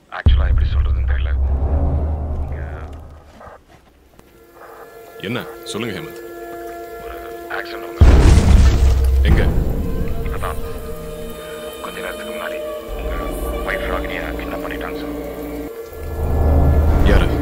ஆக்சுவலாக எப்படி சொல்கிறதுன்னு தெரியல என்ன சொல்லுங்க ஹேமந்த் ஒரு ஆக்சிடென்ட் வந்து எங்க இப்பதான் கொஞ்ச நேரத்துக்கு முன்னாடி உங்கள் ஒய்ஃப் ராகினியை கிட்னாப் பண்ணிட்டாங்க சார் யாரு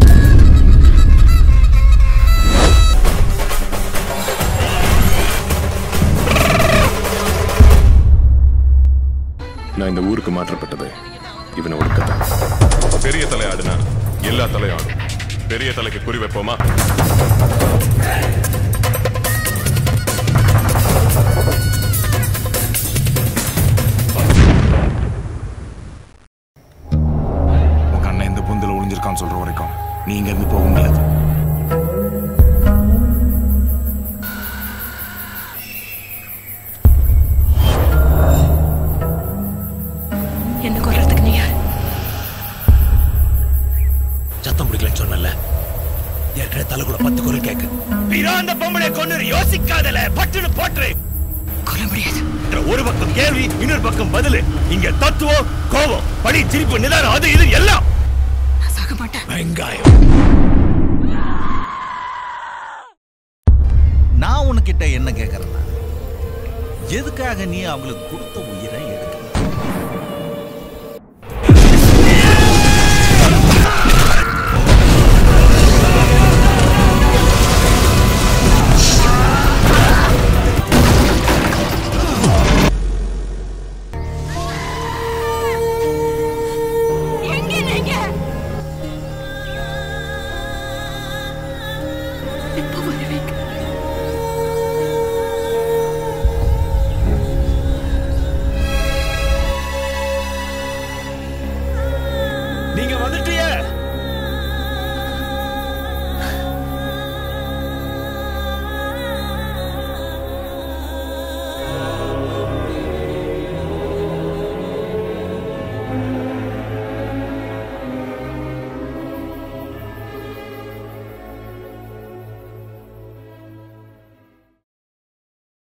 நான் இந்த ஊருக்கு மாற்றப்பட்டது இவனை ஒடுக்கத்தான் பெரிய தலை ஆடுனா எல்லா தலையும் ஆடும் பெரிய தலைக்கு குறி வைப்போமா உங்க அண்ணன் இந்த பொந்துல ஒளிஞ்சிருக்கான்னு சொல்ற வரைக்கும் நீ இங்க இருந்து போக முடியாது என்ன கொல்றதுக்கு நீ யார் சத்தம் பிடிக்கலன்னு சொன்னல ஏற்கனவே தலைக்குள்ள பத்து குரல் கேக்கு வீரா அந்த பொம்பளை கொண்டு யோசிக்காதல பட்டுன்னு போட்டுரு கொல்ல முடியாது ஒரு பக்கம் கேள்வி இன்னொரு பக்கம் பதில் இங்க தத்துவம் கோபம் படி சிரிப்பு நிதானம் அது இது எல்லாம் நான் சாக மாட்டேன் வெங்காயம் நான் உனக்கிட்ட என்ன கேட்கறேன்னா எதுக்காக நீ அவங்களுக்கு கொடுத்த உயிரை